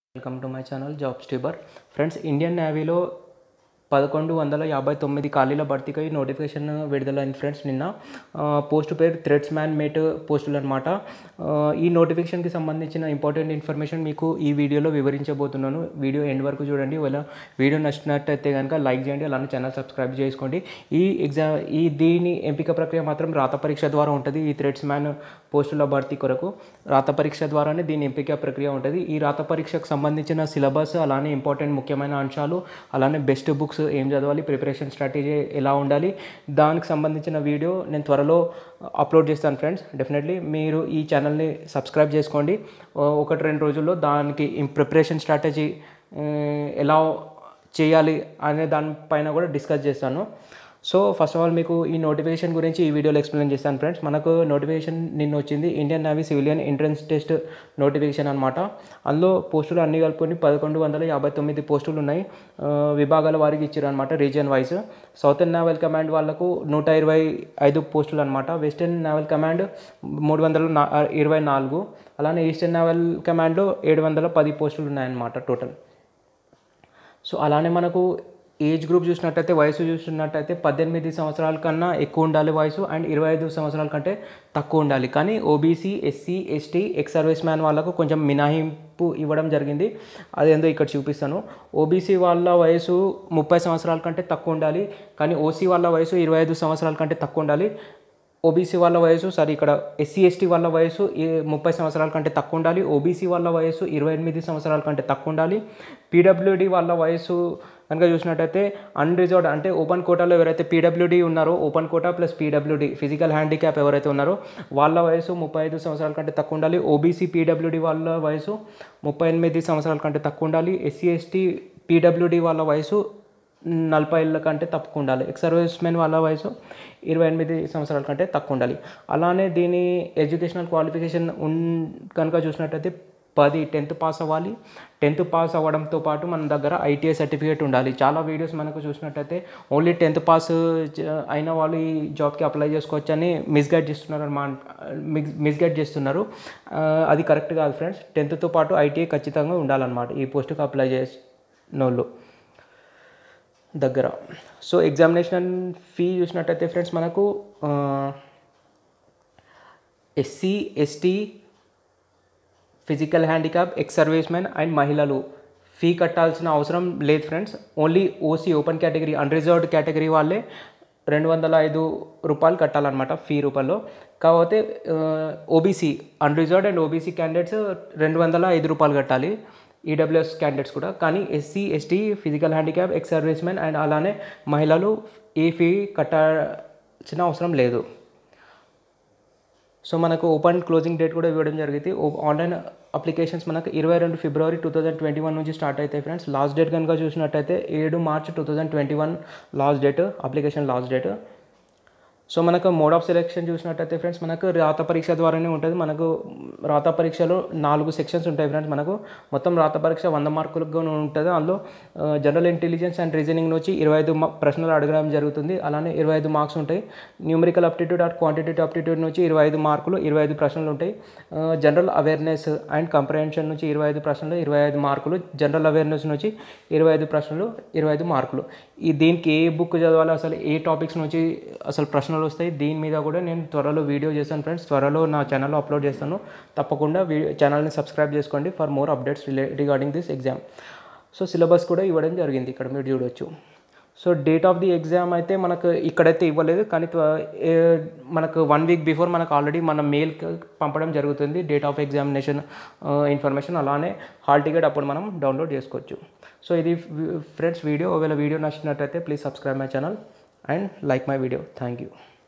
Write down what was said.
welcome to my channel jobs tuber friends Indian నేవీలో పదకొండు వందల యాభై తొమ్మిది ఖాళీల భర్తీకై నోటిఫికేషన్ విడుదలైంది ఫ్రెండ్స్ నిన్న ఆ, పోస్ట్ పేరు థ్రెడ్స్ మ్యాన్ మేట్ పోస్టులు అనమాట ఈ నోటిఫికేషన్కి సంబంధించిన ఇంపార్టెంట్ ఇన్ఫర్మేషన్ మీకు ఈ వీడియోలో వివరించబోతున్నాను వీడియో ఎండ్ వరకు చూడండి ఒకవేళ వీడియో నచ్చినట్టయితే కనుక లైక్ చేయండి అలానే ఛానల్ సబ్స్క్రైబ్ చేసుకోండి ఈ ఎగ్జామ్ ఈ దీని ఎంపిక ప్రక్రియ మాత్రం రాత పరీక్ష ద్వారా ఉంటుంది ఈ థ్రెడ్స్ మ్యాన్ పోస్టుల భర్తీ కొరకు రాత పరీక్ష ద్వారానే దీని ఎంపిక ప్రక్రియ ఉంటుంది ఈ రాత పరీక్షకు సంబంధించిన సిలబస్ అలానే ఇంపార్టెంట్ ముఖ్యమైన అంశాలు అలానే బెస్ట్ బుక్స్ ఏం చదవాలి ప్రిపరేషన్ స్ట్రాటజీ ఎలా ఉండాలి దానికి సంబంధించిన వీడియో నేను త్వరలో అప్లోడ్ చేస్తాను ఫ్రెండ్స్ డెఫినెట్లీ మీరు ఈ ఛానల్ని సబ్స్క్రైబ్ చేసుకోండి ఓ- ఒకటి రెండు రోజుల్లో దానికి ప్రిపరేషన్ స్ట్రాటజీ ఎలా చేయాలి అనే దానిపైన కూడా డిస్కస్ చేస్తాను సో ఫస్ట్ ఆఫ్ ఆల్ మీకు ఈ నోటిఫికేషన్ గురించి ఈ వీడియోలో ఎక్స్ప్లెయిన్ చేస్తాను ఫ్రెండ్స్ మనకు నోటిఫికేషన్ నిన్న వచ్చింది Indian navy civilian entrance test notification అనమాట అందులో పోస్టులు అన్ని కలుపుకొని పదకొండు వందల యాభై తొమ్మిది పోస్టులు ఉన్నాయి ఆ, విభాగాల వారికి ఇచ్చారు అనమాట region wise southern naval command వాళ్ళకు నూట ఇరవై ఐదు పోస్టులు అనమాట వెస్టర్న్ నేవల్ కమాండ్ మూడు వందల నా ఇరవై నాలుగు అలానే ఈస్టర్న్ నేవల్ కమాండ్లో ఏడు వందల పది పోస్టులు ఉన్నాయన్నమాట టోటల్ సో అలానే మనకు ఏజ్ గ్రూప్ చూసినట్టయితే వయసు చూసినట్టయితే పద్దెనిమిది సంవత్సరాల కన్నా ఎక్కువ ఉండాలి వయసు అండ్ ఇరవై ఐదు సంవత్సరాల కంటే తక్కువ ఉండాలి కానీ OBC SC ST ex service man వాళ్ళకు కొంచెం మినహాయింపు ఇవ్వడం జరిగింది అదేందో ఇక్కడ చూపిస్తాను ఓబీసీ వాళ్ళ వయసు ముప్పై సంవత్సరాల కంటే తక్కువ ఉండాలి కానీ ఓసీ వాళ్ళ వయసు ఇరవై ఐదు సంవత్సరాల కంటే తక్కువ ఉండాలి ఓబీసీ వాళ్ళ వయసు సారీ ఇక్కడ ఎస్సీ ఎస్టీ వాళ్ళ వయసు ఈ- ముప్పై సంవత్సరాల కంటే తక్కువ ఉండాలి ఓబీసీ వాళ్ళ వయసు ఇరవై ఎనిమిది సంవత్సరాల కంటే తక్కువ ఉండాలి పీడబ్ల్యూడి వాళ్ళ వయసు కనుక చూసినట్టయితే అన్రిజర్వ్డ్ అంటే ఓపెన్ కోటాలో ఎవరైతే పీడబ్ల్యూడి ఉన్నారో open quota plus PWD physical handicap ఎవరైతే ఉన్నారో వాళ్ళ వయసు ముప్పై ఐదు సంవత్సరాల కంటే తక్కువ ఉండాలి ఓబీసీ పీడబ్ల్యూడి వాళ్ళ వయసు ముప్పై ఎనిమిది సంవత్సరాల కంటే తక్కువ ఉండాలి ఎస్సీ ఎస్టీ పీడబ్ల్యూడి వాళ్ళ వయసు నలభై ఏళ్ళ కంటే తక్కువ ఉండాలి ఎక్స్ సర్వీస్ మెన్ వాళ్ళ వయసు ఇరవై ఎనిమిది సంవత్సరాల కంటే తక్కువ ఉండాలి అలానే దీని ఎడ్యుకేషనల్ క్వాలిఫికేషన్ ఉన్ కనుక చూసినట్టయితే పది టెన్త్ పాస్ అవ్వాలి టెన్త్ పాస్ అవ్వడంతో పాటు మన దగ్గర ఐటీఐ సర్టిఫికేట్ ఉండాలి చాలా వీడియోస్ మనకు చూసినట్టయితే ఓన్లీ టెన్త్ పాస్ చ- అయిన వాళ్ళు ఈ జాబ్కి అప్లై చేసుకోవచ్చు అని మిస్గైడ్ చేస్తున్నారు అన్నమాట మిస్గైడ్ చేస్తున్నారు ఆ, అది కరెక్ట్ కాదు ఫ్రెండ్స్ టెన్త్తో పాటు ఐటీఐ ఖచ్చితంగా ఉండాలన్నమాట ఈ పోస్ట్కి అప్లై చేసిన వాళ్ళు దగ్గర సో ఎగ్జామినేషన్ ఫీ చూసినట్టయితే ఫ్రెండ్స్ మనకు SC ST physical handicap ex service men and మహిళలు ఫీ కట్టాల్సిన అవసరం లేదు friends only OC open category unreserved category వాళ్ళే రెండు వందల ఐదు రూపాయలు కట్టాలన్నమాట ఫీ రూపాయలు కాకపోతే OBC unreserved and OBC candidates రెండు వందల ఐదు రూపాయలు కట్టాలి ఈడబ్ల్యూఎస్ క్యాండిడేట్స్ కూడా కానీ SC ST physical handicap ex service men and అలానే మహిళలు ఈ ఫీ కట్టాల్సిన అవసరం లేదు సో మనకు ఓపెన్ క్లోజింగ్ డేట్ కూడా ఇవ్వడం జరిగింది ఓ- ఆన్లైన్ అప్లికేషన్స్ మనకు ఇరవై రెండు ఫిబ్రవరి టూ థౌజండ్ ట్వంటీ వన్ నుంచి స్టార్ట్ అవుతాయి ఫ్రెండ్స్ లాస్ట్ డేట్ కనుక చూసినట్టయితే ఏడు March two thousand twenty one last date application last date so మనకు మోడ్ ఆఫ్ సెలెక్షన్ చూసినట్టయితే ఫ్రెండ్స్ మనకు రాత పరీక్ష ద్వారానే ఉంటుంది మనకు రాత పరీక్షలో నాలుగు సెక్షన్స్ ఉంటాయి ఫ్రెండ్స్ మనకు మొత్తం రాత పరీక్ష వంద మార్కులకు ఉంటుంది అందులో జనరల్ ఇంటెలిజెన్స్ అండ్ రీజనింగ్ నుంచి ఇరవై ఐదు మా- ప్రశ్నలు అడగడం జరుగుతుంది అలానే ఇరవై ఐదు మార్క్స్ ఉంటాయి numerical aptitude and quantitative aptitude నుంచి ఇరవై ఐదు మార్కులు ఇరవై ఐదు ప్రశ్నలు ఉంటాయి జనరల్ అవేర్నెస్ అండ్ కంప్రహెన్షన్ నుంచి ఇరవై ఐదు ప్రశ్నలు ఇరవై ఐదు మార్కులు జనరల్ అవేర్నెస్ నుంచి ఇరవై ఐదు ప్రశ్నలు ఇరవై ఐదు మార్కులు ఈ దీనికి ఏ బుక్ చదవాలి అసలు ఏ టాపిక్స్ నుంచి అసలు ప్రశ్నలు వస్తాయి దీని మీద కూడా నేను త్వరలో వీడియో చేస్తాను ఫ్రెండ్స్ త్వరలో నా ఛానల్లో అప్లోడ్ చేస్తాను తప్పకుండా వీ ఛానల్ని సబ్స్క్రైబ్ చేసుకోండి ఫర్ మోర్ అప్డేట్స్ రిలే regarding this exam so syllabus కూడా ఇవ్వడం జరిగింది ఇక్కడ మీరు చూడొచ్చు so date of the exam అయితే మనకు ఇక్కడైతే ఇవ్వలేదు కానీ త్వ- ఏ- మనకు వన్ వీక్ బిఫోర్ మనకు ఆల్రెడీ మన మెయిల్ పంపడం జరుగుతుంది డేట్ ఆఫ్ ఎగ్జామినేషన్ ఇన్ఫర్మేషన్ అలానే హాల్ టికెట్ అప్పుడు మనం డౌన్లోడ్ చేసుకోవచ్చు సో ఇది ఫ్రెండ్స్ వీడియో ఒకవేళ వీడియో నచ్చినట్టయితే please subscribe my channel and like my video thank you